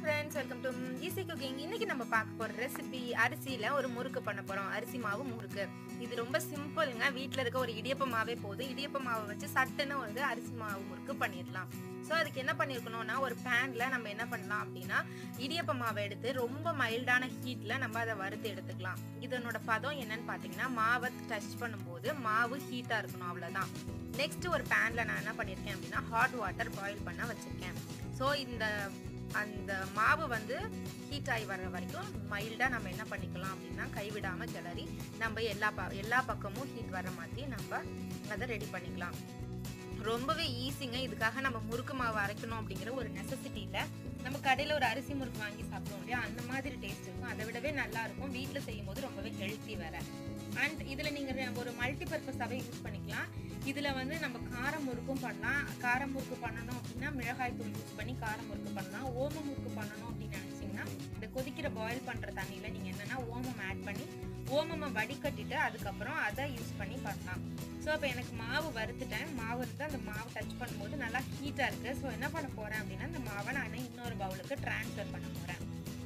friends welcome to easy cooking இன்னைக்கு நம்ம பார்க்க போற ரெசிபி அரிசியில ஒரு முறுக்கு பண்ண போறோம் அரிசி மாவு முறுக்கு இது ரொம்ப சிம்பிளுங்க வீட்ல இருக்க ஒரு இடியப்ப மாவே போதும் இடியப்ப மாவை வச்சு சட்டுன்னு வந்து அரிசி மாவு முறுக்கு பண்ணிடலாம் ஸோ அதுக்கு என்ன பண்ணியிருக்கணும்னா ஒரு பேன்ல நம்ம என்ன பண்ணலாம் அப்படின்னா இடியப்ப மாவை எடுத்து ரொம்ப மைல்டான ஹீட்ல நம்ம அதை வறுத்து எடுத்துக்கலாம் இதனோட பதம் என்னன்னு பார்த்தீங்கன்னா மாவை டச் பண்ணும்போது மாவு ஹீட்டா இருக்கணும் அவ்வளவுதான் நெக்ஸ்ட் ஒரு பேன்ல நான் என்ன பண்ணியிருக்கேன் அப்படின்னா ஹாட் வாட்டர் பாயில் பண்ண வச்சிருக்கேன் ஸோ இந்த அந்த மாவு வந்து ஹீட் ஆகி வர்ற வரைக்கும் மைல்டாக நம்ம என்ன பண்ணிக்கலாம் அப்படின்னா கைவிடாமல் கிளறி நம்ம எல்லா ப எல்லா பக்கமும் ஹீட் வர மாதிரி நம்ம அதை ரெடி பண்ணிக்கலாம் ரொம்பவே ஈஸிங்க இதுக்காக நம்ம முறுக்கு மாவு அரைக்கணும் அப்படிங்கிற ஒரு நெசசிட்டி இல்லை நம்ம கடையில் ஒரு அரிசி முறுக்கு வாங்கி சாப்பிடுவோம் இல்லையா அந்த மாதிரி டேஸ்ட் இருக்கும் அதை விடவே நல்லா இருக்கும் வீட்டில் செய்யும் போது ரொம்பவே ஹெல்த்தி வேற அண்ட் இதில் நீங்கள் ஒரு மல்டி பர்பஸாகவே யூஸ் பண்ணிக்கலாம் இதில் வந்து நம்ம கார முறுக்கும் பண்ணலாம் கார முறுக்கு பண்ணணும் அப்படின்னா மிளகாய் தூள் யூஸ் பண்ணி கார முறுக்கு பண்ணலாம் ஓம முறுக்கு பண்ணணும் அப்படின்னு நினச்சிங்கன்னா இந்த கொதிக்கிற பாயில் பண்ணுற தண்ணியில் நீங்கள் என்னென்னா ஓமம் ஆட் பண்ணி ஓமமை வடிகட்டிட்டு அதுக்கப்புறம் அதை யூஸ் பண்ணி பண்ணலாம் ஸோ இப்போ எனக்கு மாவு வறுத்துட்டேன் மாவு இருந்து அந்த மாவு டச் பண்ணும்போது நல்லா ஹீட்டாக இருக்குது ஸோ என்ன பண்ண போகிறேன் அப்படின்னா இந்த மாவை நான் இன்னொரு பவுலுக்கு ட்ரான்ஸ்ஃபர் பண்ண போகிறேன்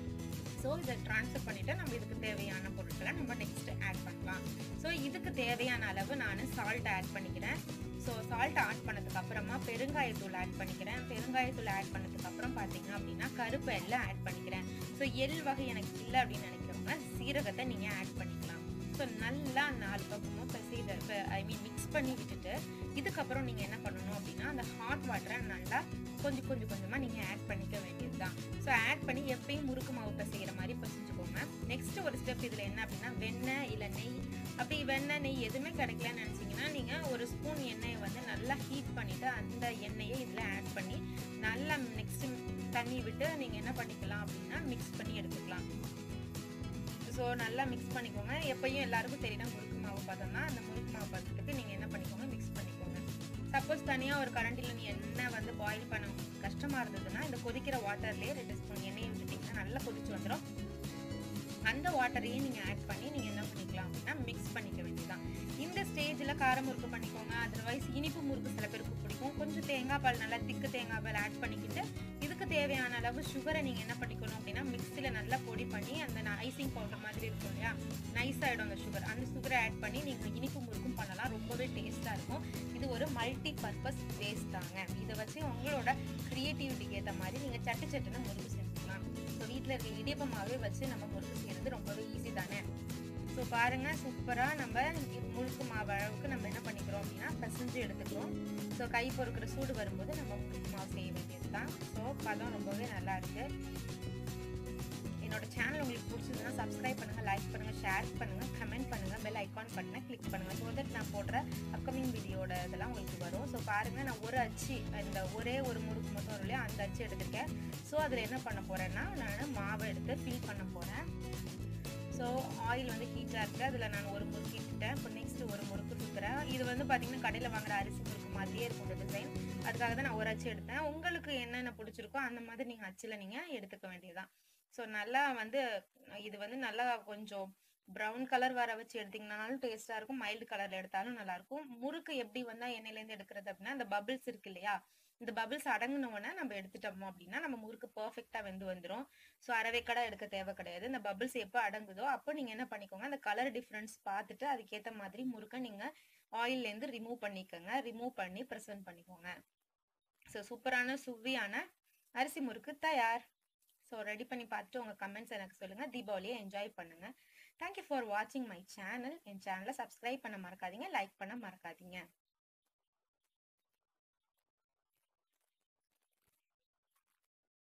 ஸோ இதை ட்ரான்ஸ்ஃபர் பண்ணிவிட்டு நம்ம இதுக்கு தேவையான பொருட்களை நம்ம நெக்ஸ்ட் ஆட் பண்ணலாம் ஸோ இதுக்கு தேவையான அளவு நான் சால்ட் ஆட் பண்ணிக்கிறேன் ஸோ சால்ட் ஆட் பண்ணதுக்கு அப்புறமா பெருங்காயத்தூள் ஆட் பண்ணிக்கிறேன் பெருங்காயத்தூள் ஆட் பண்ணதுக்கு அப்புறம் பார்த்தீங்க அப்படின்னா கருப்பு எல்லாம் ஆட் பண்ணிக்கிறேன் ஸோ எள் வகை எனக்கு இல்லை அப்படின்னு நினைக்கிறவங்க சீரகத்தை நீங்கள் ஆட் பண்ணிக்கலாம் ஸோ நல்லா நாலு பக்கமும் பிசைத ஐ மீன் மிக்ஸ் பண்ணி விட்டுட்டு இதுக்கப்புறம் நீங்கள் என்ன பண்ணணும் அப்படின்னா அந்த ஹாட் வாட்டரை நல்லா கொஞ்சம் கொஞ்சம் கொஞ்சமாக நீங்கள் ஆட் பண்ணிக்க வேண்டியது தான் ஸோ ஆட் பண்ணி எப்பயும் முறுக்கு மாவு பிசைகிற மாதிரி பிசைஞ்சுக்கோங்க நெக்ஸ்ட் ஒரு ஸ்டெப் இதில் என்ன அப்படின்னா வெண்ணெய் இல்லை நெய் அப்படி வெண்ணெய் நெய் எதுவுமே கிடைக்கலன்னு நினச்சிங்கன்னா நீங்கள் ஒரு ஸ்பூன் எண்ணெயை வந்து நல்லா ஹீட் பண்ணிவிட்டு அந்த எண்ணெயை இதில் ஆட் பண்ணி நல்லா நெக்ஸ்ட் தண்ணி விட்டு நீங்கள் என்ன பண்ணிக்கலாம் அப்படின்னா மிக்ஸ் பண்ணி எடுத்துக்கலாம் ஸோ நல்லா மிக்ஸ் பண்ணிக்கோங்க எப்பயும் எல்லாருக்கும் தெரியும் முறுக்கு மாவு பதம் தான் அந்த முறுக்கு மாவு பதத்துக்கு நீங்கள் என்ன பண்ணிக்கோங்க மிக்ஸ் பண்ணிக்கோங்க சப்போஸ் தனியாக ஒரு கரண்டில் நீ எண்ணெய் வந்து பாயில் பண்ண கஷ்டமாக இருந்ததுன்னா இந்த கொதிக்கிற வாட்டர்லேயே ரெண்டு ஸ்பூன் எண்ணெயை விட்டுட்டிங்கன்னா நல்லா கொதிச்சு வந்துடும் அந்த வாட்டரையும் நீங்கள் ஆட் பண்ணி நீங்கள் என்ன பண்ணிக்கலாம் அப்படின்னா மிக்ஸ் பண்ணிக்க வேண்டியதான் இந்த ஸ்டேஜில் கார முறுக்கு பண்ணிக்கோங்க அதர்வைஸ் இனிப்பு முறுக்கு சில பேருக்கு பிடிக்கும் கொஞ்சம் தேங்காய் பால் நல்லா திக்கு தேங்காய் பால் ஆட் பண்ணிக்கிட்டு இதுக்கு தேவையான அளவு சுகரை நீங்கள் என்ன பண்ணிக்கணும் அப்படின்னா மிக்ஸியில் நல்லா பொடி பண்ணி அந்த ஐசிங் பவுடர் மாதிரி இருக்கும் இல்லையா நைஸ் ஆகிடும் அந்த சுகர் அந்த சுகரை ஆட் பண்ணி நீங்கள் இனிப்பு முறுக்கும் பண்ணலாம் ரொம்பவே டேஸ்ட்டாக இருக்கும் இது ஒரு மல்டி பர்பஸ் வேஸ்ட் தாங்க இதை வச்சு உங்களோட க்ரியேட்டிவிட்டிக்கு ஏற்ற மாதிரி நீங்கள் சட்டு சட்டுன்னு முறுக்கு செஞ்சுக்கலாம் ஸோ வீட்டில் இருக்க இடியப்ப மாவே வச்சு நம்ம முறுக்கு செய்கிறது ரொம்பவே ஈஸி தானே ஸோ பாருங்கள் சூப்பராக நம்ம முழுக்கு மாவு அளவுக்கு நம்ம என்ன பண்ணிக்கிறோம் அப்படின்னா பசஞ்சு எடுத்துக்கிறோம் ஸோ கை பொறுக்கிற சூடு வரும்போது நம்ம முழுக்கு மாவு செய்ய வேண்டியது தான் ஸோ பதம் ரொம்பவே நல்லா இருக்குது என்னோட சேனல் உங்களுக்கு பிடிச்சதுன்னா சப்ஸ்கிரைப் பண்ணுங்கள் லைக் பண்ணுங்கள் ஷேர் பண்ணுங்கள் கமெண்ட் பண்ணுங்கள் பெல் ஐக்கான் பட்டனை கிளிக் பண்ணுங்கள் ஸோ தட் நான் போடுற அப்கமிங் வீடியோட இதெல்லாம் உங்களுக்கு வரும் ஸோ பாருங்கள் நான் ஒரு அச்சு இந்த ஒரே ஒரு முறுக்கு மட்டும் வரும் இல்லையா அந்த அச்சு எடுத்திருக்கேன் ஸோ அதில் என்ன பண்ண போகிறேன்னா நான் மாவை எடுத்து ஃபில் பண்ண போகிறேன் ஸோ ஆயில் வந்து ஹீட்டாக இருக்குது அதில் நான் ஒரு முறுக்கு இட்டுட்டேன் இப்போ நெக்ஸ்ட்டு ஒரு முறுக்கு சுற்றுறேன் இது வந்து பார்த்திங்கன்னா கடையில் வாங்குற அரிசி முறுக்கு மாதிரியே இருக்கும் இந்த டிசைன் அதுக்காக தான் நான் ஒரு அச்சு எடுத்தேன் உங்களுக்கு என்னென்ன பிடிச்சிருக்கோ அந்த மாதிரி நீங்கள் அச்சில் நீங்கள் எடுத்துக்க வேண்டியதுதான் ஸோ நல்லா வந்து இது வந்து நல்லா கொஞ்சம் ப்ரௌன் கலர் வர வச்சு எடுத்தீங்கனாலும் டேஸ்ட்டாக இருக்கும் மைல்டு கலரில் எடுத்தாலும் நல்லாயிருக்கும் முறுக்கு எப்படி வந்தால் எண்ணெயிலேருந்து எடுக்கிறது அப்படின்னா இந்த பபிள்ஸ் இருக்கு இல்லையா இந்த பபிள்ஸ் அடங்கினோடனே நம்ம எடுத்துட்டோமோ அப்படின்னா நம்ம முறுக்கு பர்ஃபெக்டாக வெந்து வந்துடும் ஸோ அரவைக்கடை எடுக்க தேவை கிடையாது இந்த பபிள்ஸ் எப்போ அடங்குதோ அப்போ நீங்கள் என்ன பண்ணிக்கோங்க அந்த கலர் டிஃப்ரென்ஸ் பார்த்துட்டு அதுக்கேற்ற மாதிரி முறுக்கை நீங்கள் ஆயில்லேருந்து ரிமூவ் பண்ணிக்கோங்க ரிமூவ் பண்ணி ப்ரெசென்ட் பண்ணிக்கோங்க ஸோ சூப்பரான சுவியான அரிசி முறுக்கு தயார் ஸோ ரெடி பண்ணி பார்த்துட்டு உங்கள் கமெண்ட்ஸ் எனக்கு சொல்லுங்கள் தீபாவளியை என்ஜாய் பண்ணுங்கள் தேங்க்யூ ஃபார் வாட்சிங் மை சேனல் என் சேனலை சப்ஸ்கிரைப் பண்ண மறக்காதீங்க லைக் பண்ண மறக்காதீங்க